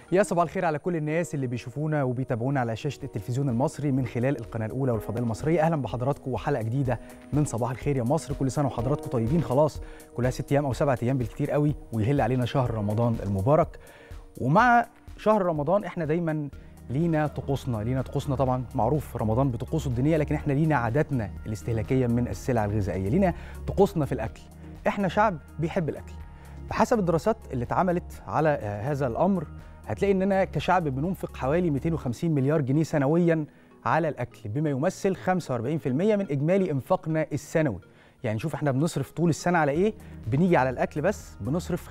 يا صباح الخير على كل الناس اللي بيشوفونا وبيتابعونا على شاشه التلفزيون المصري من خلال القناه الاولى والفضائيه المصريه اهلا بحضراتكم وحلقه جديده من صباح الخير يا مصر كل سنه وحضراتكم طيبين خلاص كلها ست ايام او سبعة ايام بالكتير قوي ويهل علينا شهر رمضان المبارك ومع شهر رمضان احنا دايما لينا طقوسنا لينا طقوسنا طبعا معروف رمضان بطقوسه الدينيه لكن احنا لينا عاداتنا الاستهلاكيه من السلع الغذائيه لينا طقوسنا في الاكل احنا شعب بيحب الاكل بحسب الدراسات اللي اتعملت على هذا الامر هتلاقي اننا كشعب بننفق حوالي 250 مليار جنيه سنويا على الاكل بما يمثل 45% من اجمالي انفاقنا السنوي يعني شوف احنا بنصرف طول السنه على ايه بنيجي على الاكل بس بنصرف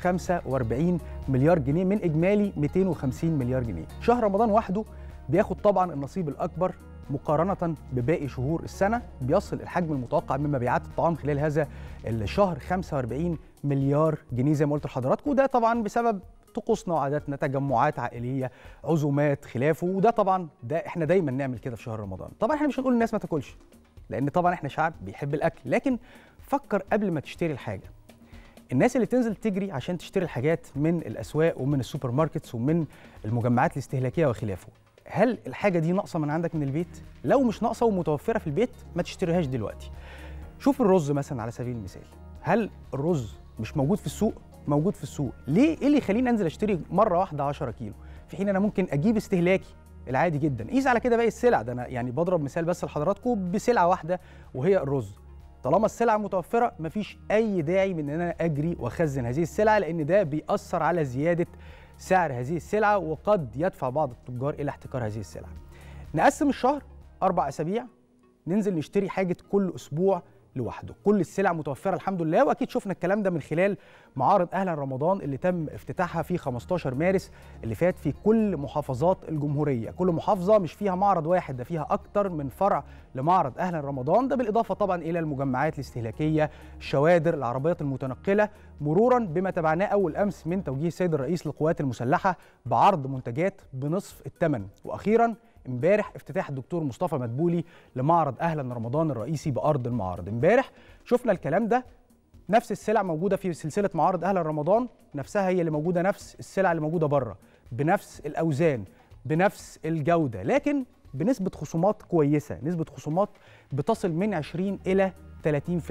45 مليار جنيه من اجمالي 250 مليار جنيه شهر رمضان وحده بياخد طبعا النصيب الاكبر مقارنة بباقي شهور السنة بيصل الحجم المتوقع من مبيعات الطعام خلال هذا الشهر 45 مليار جنيه زي ما قلت لحضراتكم وده طبعا بسبب طقوسنا وعاداتنا تجمعات عائليه عزومات خلافه وده طبعا ده احنا دايما نعمل كده في شهر رمضان طبعا احنا مش هنقول للناس ما تاكلش لان طبعا احنا شعب بيحب الاكل لكن فكر قبل ما تشتري الحاجه الناس اللي بتنزل تجري عشان تشتري الحاجات من الاسواق ومن السوبر ماركتس ومن المجمعات الاستهلاكيه وخلافه هل الحاجه دي ناقصه من عندك من البيت لو مش ناقصه ومتوفره في البيت ما تشتريهاش دلوقتي شوف الرز مثلا على سبيل المثال هل الرز مش موجود في السوق موجود في السوق ليه ايه اللي يخليني انزل اشتري مره واحده 10 كيلو في حين انا ممكن اجيب استهلاكي العادي جدا قيس على كده باقي السلع ده انا يعني بضرب مثال بس لحضراتكم بسلعه واحده وهي الرز طالما السلعه متوفره مفيش اي داعي من ان انا اجري واخزن هذه السلعه لان ده بيأثر على زياده سعر هذه السلعه وقد يدفع بعض التجار الى احتكار هذه السلعه نقسم الشهر اربع اسابيع ننزل نشتري حاجه كل اسبوع لوحده كل السلع متوفره الحمد لله واكيد شفنا الكلام ده من خلال معارض اهلا رمضان اللي تم افتتاحها في 15 مارس اللي فات في كل محافظات الجمهوريه كل محافظه مش فيها معرض واحد ده فيها اكتر من فرع لمعرض اهلا رمضان ده بالاضافه طبعا الى المجمعات الاستهلاكيه الشوادر العربيات المتنقله مرورا بما تابعناه اول امس من توجيه السيد الرئيس للقوات المسلحه بعرض منتجات بنصف الثمن واخيرا امبارح افتتاح الدكتور مصطفى مدبولي لمعرض اهلا رمضان الرئيسي بارض المعارض امبارح شفنا الكلام ده نفس السلع موجوده في سلسله معارض اهلا رمضان نفسها هي اللي موجوده نفس السلع اللي موجوده بره بنفس الاوزان بنفس الجوده لكن بنسبه خصومات كويسه نسبه خصومات بتصل من 20 الى 30%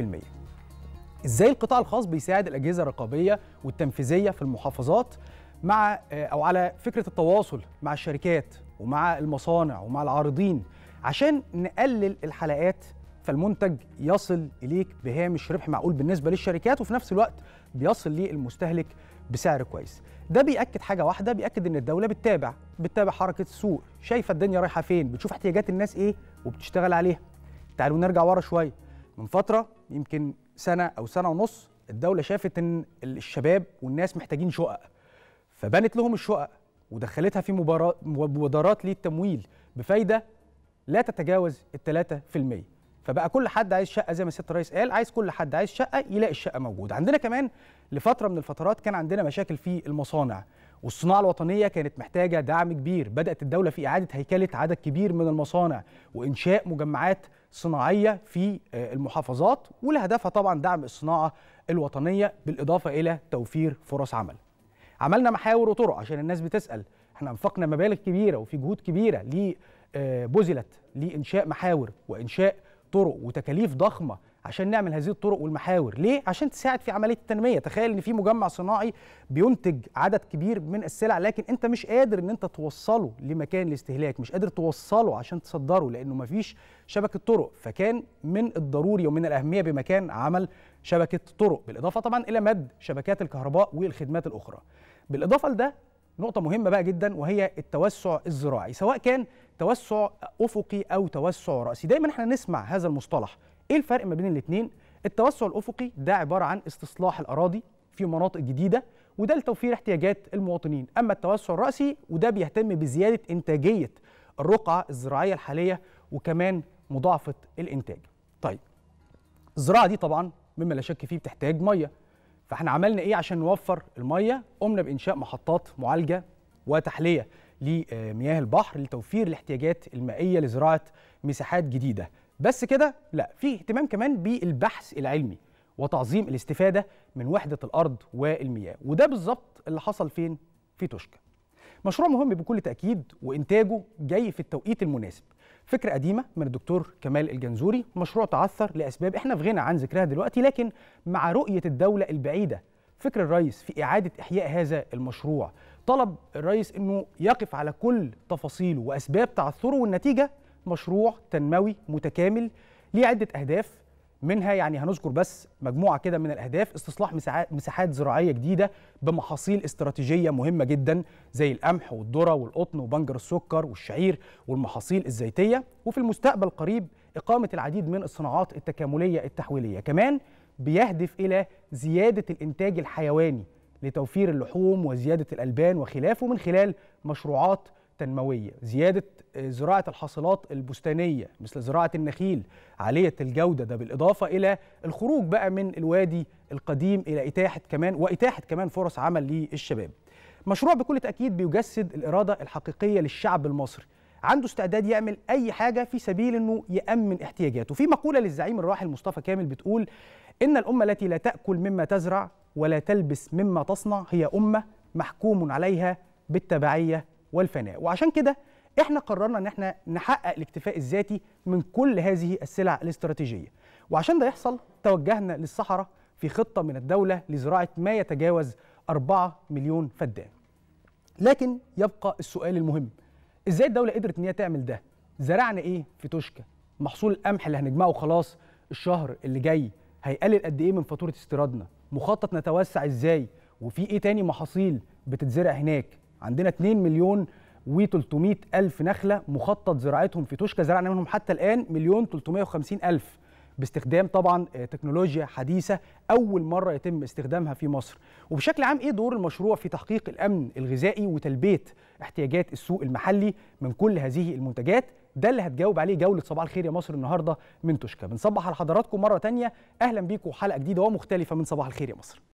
ازاي القطاع الخاص بيساعد الاجهزه الرقابيه والتنفيذيه في المحافظات مع او على فكره التواصل مع الشركات ومع المصانع ومع العارضين عشان نقلل الحلقات فالمنتج يصل اليك بهامش ربح معقول بالنسبه للشركات وفي نفس الوقت بيصل للمستهلك بسعر كويس ده بياكد حاجه واحده بياكد ان الدوله بتتابع بتتابع حركه السوق شايفه الدنيا رايحه فين بتشوف احتياجات الناس ايه وبتشتغل عليها تعالوا نرجع ورا شويه من فتره يمكن سنه او سنه ونص الدوله شافت ان الشباب والناس محتاجين شقق فبنت لهم الشقق ودخلتها في مبادرات للتمويل بفايده لا تتجاوز ال 3% فبقى كل حد عايز شقه زي ما سياده الرئيس قال عايز كل حد عايز شقه يلاقي الشقه موجوده عندنا كمان لفتره من الفترات كان عندنا مشاكل في المصانع والصناعه الوطنيه كانت محتاجه دعم كبير بدات الدوله في اعاده هيكله عدد كبير من المصانع وانشاء مجمعات صناعيه في المحافظات ولهدفها طبعا دعم الصناعه الوطنيه بالاضافه الى توفير فرص عمل عملنا محاور وطرق عشان الناس بتسال احنا انفقنا مبالغ كبيره وفي جهود كبيره بذلت لانشاء محاور وانشاء طرق وتكاليف ضخمه عشان نعمل هذه الطرق والمحاور ليه عشان تساعد في عمليه التنميه تخيل ان في مجمع صناعي بينتج عدد كبير من السلع لكن انت مش قادر ان انت توصله لمكان الاستهلاك مش قادر توصله عشان تصدره لانه مفيش شبكه طرق فكان من الضروري ومن الاهميه بمكان عمل شبكه طرق بالاضافه طبعا الى مد شبكات الكهرباء والخدمات الاخرى بالاضافه لده نقطه مهمه بقى جدا وهي التوسع الزراعي سواء كان توسع افقي او توسع راسي دايما احنا نسمع هذا المصطلح ايه الفرق ما بين الاثنين التوسع الافقي ده عباره عن استصلاح الاراضي في مناطق جديده وده لتوفير احتياجات المواطنين اما التوسع الراسي وده بيهتم بزياده انتاجيه الرقعه الزراعيه الحاليه وكمان مضاعفه الانتاج طيب الزراعه دي طبعا مما لا شك فيه بتحتاج ميه فاحنا عملنا ايه عشان نوفر الميه قمنا بانشاء محطات معالجه وتحليه لمياه البحر لتوفير الاحتياجات المائيه لزراعه مساحات جديده بس كده لا في اهتمام كمان بالبحث العلمي وتعظيم الاستفاده من وحده الارض والمياه وده بالظبط اللي حصل فين في توشكا مشروع مهم بكل تاكيد وانتاجه جاي في التوقيت المناسب فكرة قديمة من الدكتور كمال الجنزوري مشروع تعثر لأسباب إحنا في غنى عن ذكرها دلوقتي لكن مع رؤية الدولة البعيدة فكر الرئيس في إعادة إحياء هذا المشروع طلب الرئيس أنه يقف على كل تفاصيله وأسباب تعثره والنتيجة مشروع تنموي متكامل ليه عدة أهداف منها يعني هنذكر بس مجموعة كده من الأهداف استصلاح مساحات زراعية جديدة بمحاصيل استراتيجية مهمة جدا زي القمح والذرة والقطن وبنجر السكر والشعير والمحاصيل الزيتية وفي المستقبل القريب إقامة العديد من الصناعات التكاملية التحويلية كمان بيهدف إلى زيادة الإنتاج الحيواني لتوفير اللحوم وزيادة الألبان وخلافه من خلال مشروعات تنموية زيادة زراعة الحاصلات البستانية مثل زراعة النخيل عالية الجودة ده بالإضافة إلى الخروج بقى من الوادي القديم إلى إتاحة كمان وإتاحة كمان فرص عمل للشباب مشروع بكل تأكيد بيجسد الإرادة الحقيقية للشعب المصري عنده استعداد يعمل أي حاجة في سبيل أنه يأمن احتياجاته في مقولة للزعيم الراحل مصطفى كامل بتقول إن الأمة التي لا تأكل مما تزرع ولا تلبس مما تصنع هي أمة محكوم عليها بالتبعية والفناء وعشان كده احنا قررنا ان احنا نحقق الاكتفاء الذاتي من كل هذه السلع الاستراتيجيه وعشان ده يحصل توجهنا للصحراء في خطه من الدوله لزراعه ما يتجاوز 4 مليون فدان لكن يبقى السؤال المهم ازاي الدوله قدرت ان هي تعمل ده زرعنا ايه في توشكا محصول القمح اللي هنجمعه خلاص الشهر اللي جاي هيقلل قد ايه من فاتوره استيرادنا مخطط نتوسع ازاي وفي ايه تاني محاصيل بتتزرع هناك عندنا 2 مليون و300 ألف نخلة مخطط زراعتهم في توشكا زرعنا منهم حتى الآن مليون 350 ألف باستخدام طبعا تكنولوجيا حديثة أول مرة يتم استخدامها في مصر وبشكل عام إيه دور المشروع في تحقيق الأمن الغذائي وتلبية احتياجات السوق المحلي من كل هذه المنتجات ده اللي هتجاوب عليه جولة صباح الخير يا مصر النهاردة من توشكا بنصبح على حضراتكم مرة تانية أهلا بيكم حلقة جديدة ومختلفة من صباح الخير يا مصر